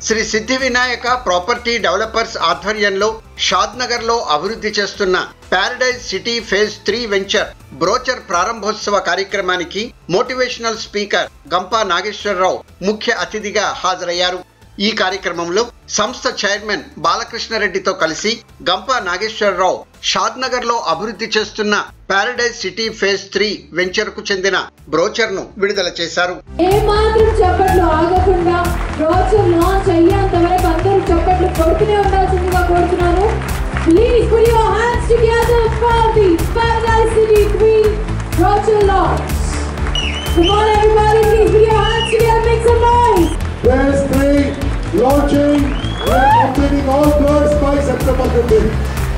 శ్రీ సిద్ధి Vinayaka property developers ఆధ్వర్యంలో షాద్ నగర్ లో అభివృద్ధి చేస్తున్న paradise city phase three venture brochure ప్రారంభోత్సవ కార్యక్రమానికి మోటివేషనల్ స్పీకర్ గంపా నాగేశ్వరరావు ముఖ్య అతిథిగా హాజరయ్యారు ఈ కార్యక్రమంలో సంస్థ చైర్మన్ బాలకృష్ణారెడ్డితో కలిసి గంపా నాగేశ్వరరావు షాద్ నగర్ లో అభివృద్ధి చేస్తున్న paradise city phase three venture కు చెందిన బ్రోచర్ ను విడుదల చేశారు ఏ మాత్రం చప్పట్లు ఆగకుండా బ్రోచర్ లాంచ్ అయ్యేంత వరకు అందరూ చప్పట్లు కొడుతూనే ఉండాల్సిందిగా కోరుతున్నాను please put your hands together for the Paradise City Queen brochure launch. Come on everybody, please put your hands together, make some noise. Phase 3 launching. We are completing all birds by September 15th.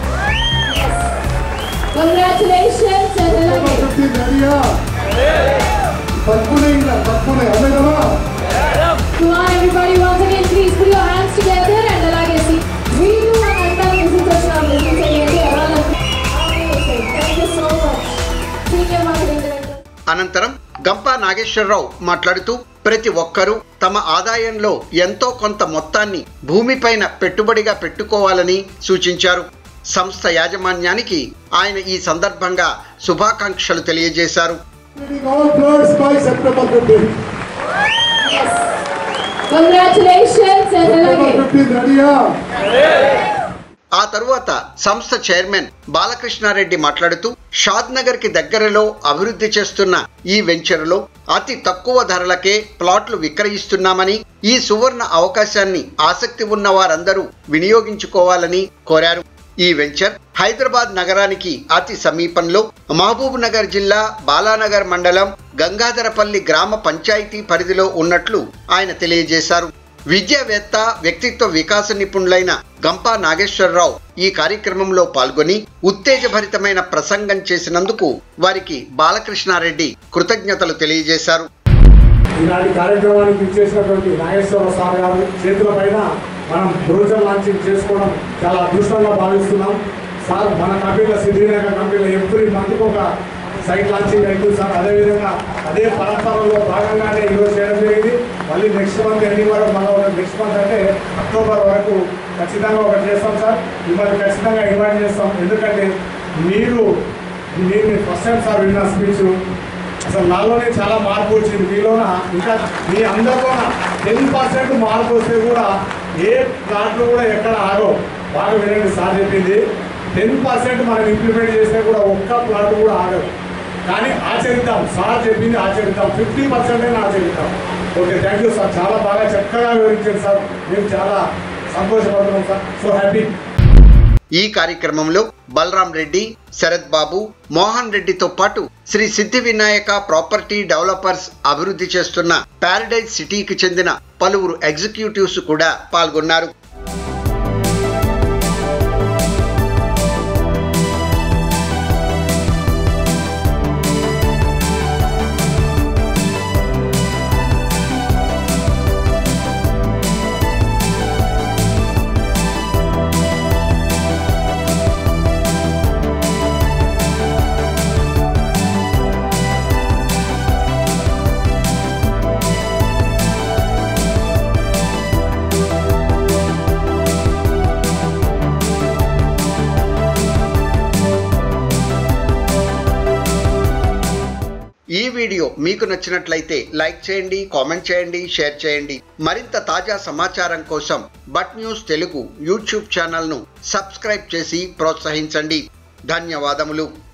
Congratulations and September అలాగే 15th ready పట్టుకునే ఇలా పట్టుకునే అదే కదా Come on everybody, once again please put your hands together and అలాగే see. వీళ్ళు అని అంటారు విజిట్ వచ్చిన బిజినెస్ చేయండి ఎవరు thank you so much senior marketing director అనంతరం గంపా నాగేశ్వరరావు మాట్లాడుతూ ప్రతి ఒక్కరూ తమ ఆదాయంలో ఎంతో కొంత మొత్తాన్ని భూమిపైన పెట్టుబడిగా పెట్టుకోవాలని సూచించారు సంస్థ యాజమాన్యానికి ఆయన ఈ సందర్భంగా శుభాకాంక్షలు తెలియజేశారు Completing all birds by September 15th. Congratulations and అలాగే September 15th ready ఆ తరువాత సంస్థ చైర్మన్ బాలకృష్ణారెడ్డి మాట్లాడుతూ షాద్ నగర్ కి దగ్గరలో అభివృద్ధి చేస్తున్న ఈ వెంచర్లో అతి తక్కువ ధరలకే ప్లాట్లు విక్రయిస్తున్నామని ఈ సువర్ణ అవకాశాన్ని ఆసక్తి ఉన్న వారందరూ వినియోగించుకోవాలని కోరారు ఈ వెంచర్ హైదరాబాద్ నగరానికి అతి సమీపంలో మహబూబ్ నగర్ జిల్లా బాలానగర్ మండలం గంగాధరపల్లి గ్రామ పంచాయతీ పరిధిలో ఉన్నట్లు ఆయన తెలియజేశారు విద్యావేత్త వ్యక్తిత్వ వికాస నిపుణులైన గంపా నాగేశ్వరరావు ఈ కార్యక్రమంలో పాల్గొని ఉత్తేజభరితమైన ప్రసంగం చేసినందుకు వారికి బాలకృష్ణారెడ్డి కృతజ్ఞతలు తెలియజేశారు ఈనాటి కార్యక్రమానికి ఇచ్చేసినటువంటి నాగేశ్వర సార్ గారు చేతుల పైన మనం బ్రోచర్ లాంచింగ్ చేసుకోవడం చాలా అదృష్టంగా భావిస్తున్నాం సార్ మన కంపెనీలో సిద్ధివినాయక కంపెనీలో ఎవ్రీ మంత్కి ఒక సైట్ లాంచింగ్ అవుతుంది సార్ అదేవిధంగా అదే పరంపరలో భాగంగానే ఈరోజు చేయడం జరిగింది మళ్ళీ నెక్స్ట్ మంత్ ఎన్ని వరకు మళ్ళీ ఒక నెక్స్ట్ మంత్ అంటే అక్టోబర్ వరకు ఖచ్చితంగా ఒకటి చేస్తాం సార్ మిమ్మల్ని ఖచ్చితంగా ఇన్వైట్ చేస్తాం ఎందుకంటే మీరు నేను ఫస్ట్ టైం సార్ విన్న స్పీచ్ అసలు నాలోనే చాలా మార్పు వచ్చింది మీలోన ఇంకా మీ అందరిలోన టెన్ పర్సెంట్ మార్పు వస్తే కూడా ఏ ప్లాట్లు కూడా ఎక్కడ ఆగో బాగా వినండి సార్ చెప్పింది టెన్ పర్సెంట్ మనం ఇంప్లిమెంట్ చేస్తే కూడా ఒక్క ప్లాట్ కూడా ఆగదు కానీ ఆచరిద్దాం సార్ చెప్పింది ఆచరిద్దాం ఫిఫ్టీ పర్సెంట్ అయినా ఆచరిద్దాం ఓకే థ్యాంక్ యూ సార్ చాలా బాగా చక్కగా వివరించారు సార్ మేము చాలా సంతోషపడుతున్నాం సార్ సో హ్యాపీ ఈ కార్యక్రమంలో బలరాం రెడ్డి శరత్ బాబు మోహన్ రెడ్డితో పాటు శ్రీ సిద్ధి వినాయక ప్రాపర్టీ డెవలపర్స్ అభివృద్ధి చేస్తున్న పారడైజ్ సిటీకి చెందిన పలువురు ఎగ్జిక్యూటివ్స్ కూడా పాల్గొన్నారు ఈ వీడియో మీకు నచ్చినట్లయితే లైక్ చేయండి కామెంట్ చేయండి షేర్ చేయండి మరింత తాజా సమాచారం కోసం బట్ న్యూస్ తెలుగు యూట్యూబ్ ఛానల్ను సబ్స్క్రైబ్ చేసి ప్రోత్సహించండి ధన్యవాదములు